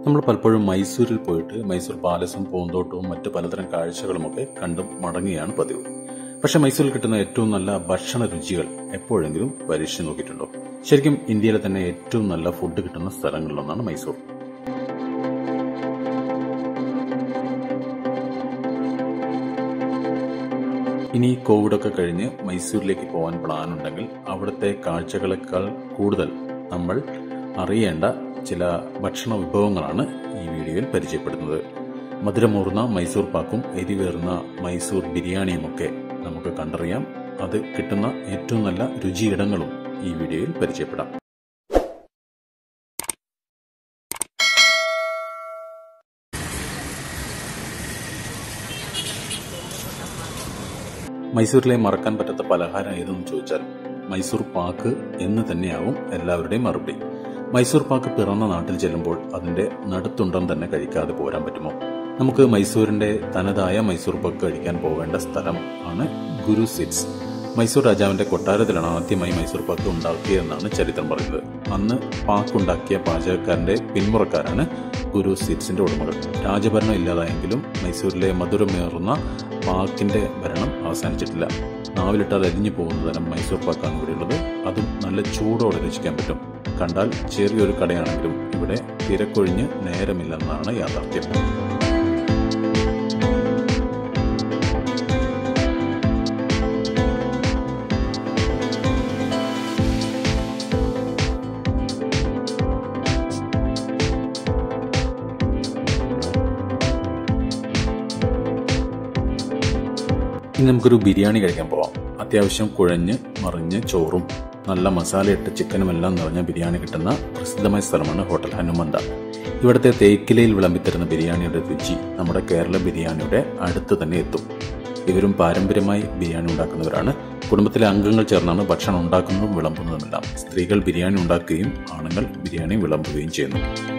നമ്മൾ പലപ്പോഴും മൈസൂരിൽ പോയിട്ട് മൈസൂർ പാലസും പൂന്തോട്ടവും മറ്റു പലതരം കാഴ്ചകളുമൊക്കെ കണ്ടും മടങ്ങുകയാണ് പതിവ് പക്ഷെ മൈസൂരിൽ കിട്ടുന്ന ഏറ്റവും നല്ല ഭക്ഷണ രുചികൾ എപ്പോഴെങ്കിലും പരീക്ഷിച്ച് നോക്കിയിട്ടുണ്ടോ ശരിക്കും ഇന്ത്യയിലെ തന്നെ ഏറ്റവും നല്ല ഫുഡ് കിട്ടുന്ന സ്ഥലങ്ങളിലൊന്നാണ് മൈസൂർ ഇനി കോവിഡൊക്കെ കഴിഞ്ഞ് മൈസൂരിലേക്ക് പോകാൻ പ്ലാൻ ഉണ്ടെങ്കിൽ അവിടുത്തെ കാഴ്ചകളെക്കാൾ കൂടുതൽ നമ്മൾ അറിയേണ്ട ചില ഭക്ഷണ വിഭവങ്ങളാണ് ഈ വീഡിയോയിൽ പരിചയപ്പെടുന്നത് മധുരമൂർന്ന മൈസൂർ പാക്കും എരിവേറുന്ന മൈസൂർ ബിരിയാണിയുമൊക്കെ നമുക്ക് കണ്ടറിയാം അത് കിട്ടുന്ന ഏറ്റവും നല്ല രുചിയിടങ്ങളും ഈ വീഡിയോയിൽ പരിചയപ്പെടാം മൈസൂരിലെ മറക്കാൻ പറ്റാത്ത പലഹാരം ഏതെന്ന് ചോദിച്ചാൽ മൈസൂർ പാക്ക് എന്ന് തന്നെയാവും എല്ലാവരുടെയും മറുപടി മൈസൂർ പാക്ക് പിറന്ന നാട്ടിൽ ചെല്ലുമ്പോൾ അതിന്റെ നടുത്തുണ്ടം തന്നെ കഴിക്കാതെ പോരാൻ പറ്റുമോ നമുക്ക് മൈസൂരിന്റെ തനതായ മൈസൂർ പാക്ക് കഴിക്കാൻ പോവേണ്ട സ്ഥലം ആണ് ഗുരു സിറ്റ്സ് മൈസൂർ രാജാവിന്റെ കൊട്ടാരത്തിലാണ് ആദ്യമായി മൈസൂർ പാക്ക് ഉണ്ടാക്കിയതെന്നാണ് ചരിത്രം പറയുന്നത് അന്ന് പാക്ക് ഉണ്ടാക്കിയ പാചകക്കാരന്റെ പിന്മുറക്കാരാണ് ഗുരു സീറ്റ്സിന്റെ ഉടമകൾ രാജഭരണം ഇല്ലാതായെങ്കിലും മൈസൂരിലെ മധുരമേറുന്ന പാക്കിന്റെ ഭരണം അവസാനിച്ചിട്ടില്ല നാവിലിട്ടാൽ അരിഞ്ഞു പോകുന്ന തരം മൈസൂർ പാക്കാണ് ഇവിടെയുള്ളത് അതും നല്ല ചൂടോടെ രചിക്കാൻ പറ്റും കണ്ടാൽ ചെറിയൊരു കടയാണെങ്കിലും ഇവിടെ തിരക്കൊഴിഞ്ഞ് നേരമില്ലെന്നാണ് യാഥാർത്ഥ്യം ഇനി നമുക്കൊരു ബിരിയാണി കഴിക്കാൻ പോവാം അത്യാവശ്യം കുഴഞ്ഞ് മറിഞ്ഞ് ചോറും നല്ല മസാലയിട്ട് ചിക്കനും എല്ലാം നിറഞ്ഞ ബിരിയാണി കിട്ടുന്ന പ്രസിദ്ധമായ സ്ഥലമാണ് ഹോട്ടൽ ഹനുമന്ത ഇവിടുത്തെ തേക്കിലയിൽ വിളമ്പിത്തരുന്ന ബിരിയാണിയുടെ രുചി നമ്മുടെ കേരള ബിരിയാണിയുടെ അടുത്ത് തന്നെ എത്തും ഇവരും പാരമ്പര്യമായി ബിരിയാണി ഉണ്ടാക്കുന്നവരാണ് കുടുംബത്തിലെ അംഗങ്ങൾ ചേർന്നാണ് ഭക്ഷണം ഉണ്ടാക്കുന്നതും വിളമ്പുന്നതുമെല്ലാം സ്ത്രീകൾ ബിരിയാണി ഉണ്ടാക്കുകയും ആണുങ്ങൾ ബിരിയാണി വിളമ്പുകയും ചെയ്യുന്നു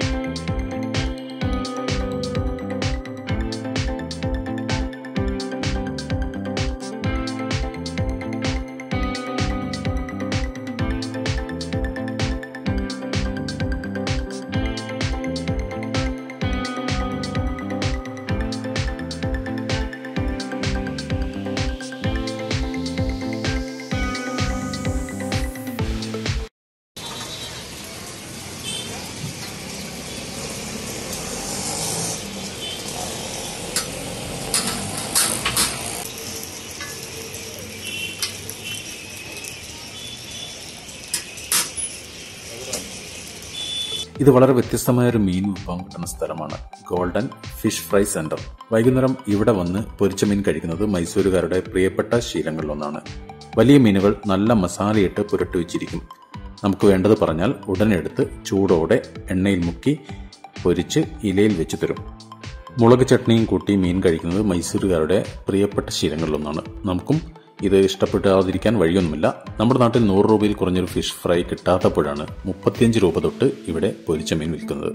ഇത് വളരെ വ്യത്യസ്തമായ ഒരു മീൻ വിഭവം കിട്ടുന്ന സ്ഥലമാണ് ഗോൾഡൻ ഫിഷ് ഫ്രൈ സെന്റർ വൈകുന്നേരം ഇവിടെ വന്ന് പൊരിച്ച മീൻ കഴിക്കുന്നത് മൈസൂരുകാരുടെ പ്രിയപ്പെട്ട ശീലങ്ങളിലൊന്നാണ് വലിയ മീനുകൾ നല്ല മസാലയിട്ട് പുരട്ടി വെച്ചിരിക്കും നമുക്ക് വേണ്ടത് പറഞ്ഞാൽ ഉടനെ എടുത്ത് ചൂടോടെ എണ്ണയിൽ മുക്കി പൊരിച്ച് ഇലയിൽ വെച്ച് തരും മുളക് ചട്നിയും കൂട്ടി മീൻ കഴിക്കുന്നത് മൈസൂരുകാരുടെ പ്രിയപ്പെട്ട ശീലങ്ങളിലൊന്നാണ് നമുക്കും ഇത് ഇഷ്ടപ്പെടാതിരിക്കാൻ വഴിയൊന്നുമില്ല നമ്മുടെ നാട്ടിൽ നൂറ് രൂപയിൽ കുറഞ്ഞൊരു ഫിഷ് ഫ്രൈ കിട്ടാത്തപ്പോഴാണ് മുപ്പത്തിയഞ്ച് രൂപ തൊട്ട് ഇവിടെ പൊരിച്ച മീൻ വിൽക്കുന്നത്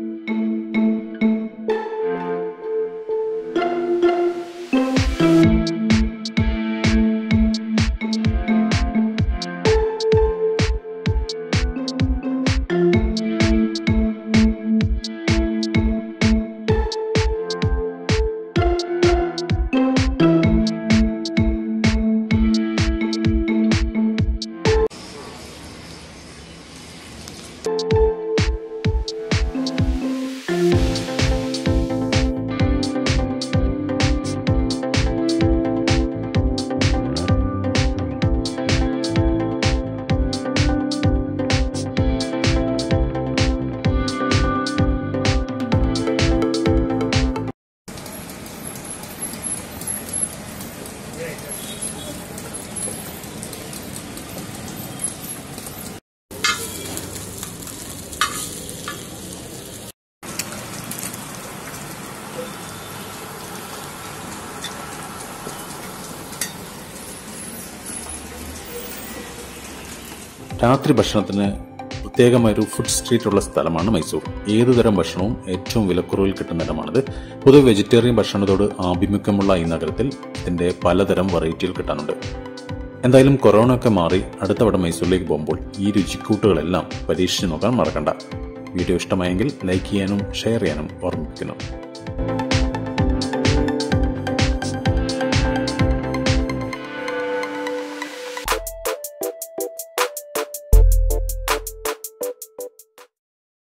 രാത്രി ഭക്ഷണത്തിന് പ്രത്യേകമായൊരു ഫുഡ് സ്ട്രീറ്റ് ഉള്ള സ്ഥലമാണ് മൈസൂർ ഏതുതരം ഭക്ഷണവും ഏറ്റവും വിലക്കുറവിൽ കിട്ടുന്ന ഇടമാണിത് പൊതുവെ വെജിറ്റേറിയൻ ഭക്ഷണത്തോട് ആഭിമുഖ്യമുള്ള ഈ നഗരത്തിൽ ഇതിന്റെ പലതരം വെറൈറ്റികൾ കിട്ടാനുണ്ട് എന്തായാലും കൊറോണ ഒക്കെ മാറി അടുത്ത വട്ടം മൈസൂരിലേക്ക് പോകുമ്പോൾ ഈ രുചിക്കൂട്ടുകളെല്ലാം പരീക്ഷിച്ച് നോക്കാൻ മറക്കണ്ട വീഡിയോ ഇഷ്ടമായെങ്കിൽ ലൈക്ക് ചെയ്യാനും ഷെയർ ചെയ്യാനും ഓർമ്മിപ്പിക്കുന്നു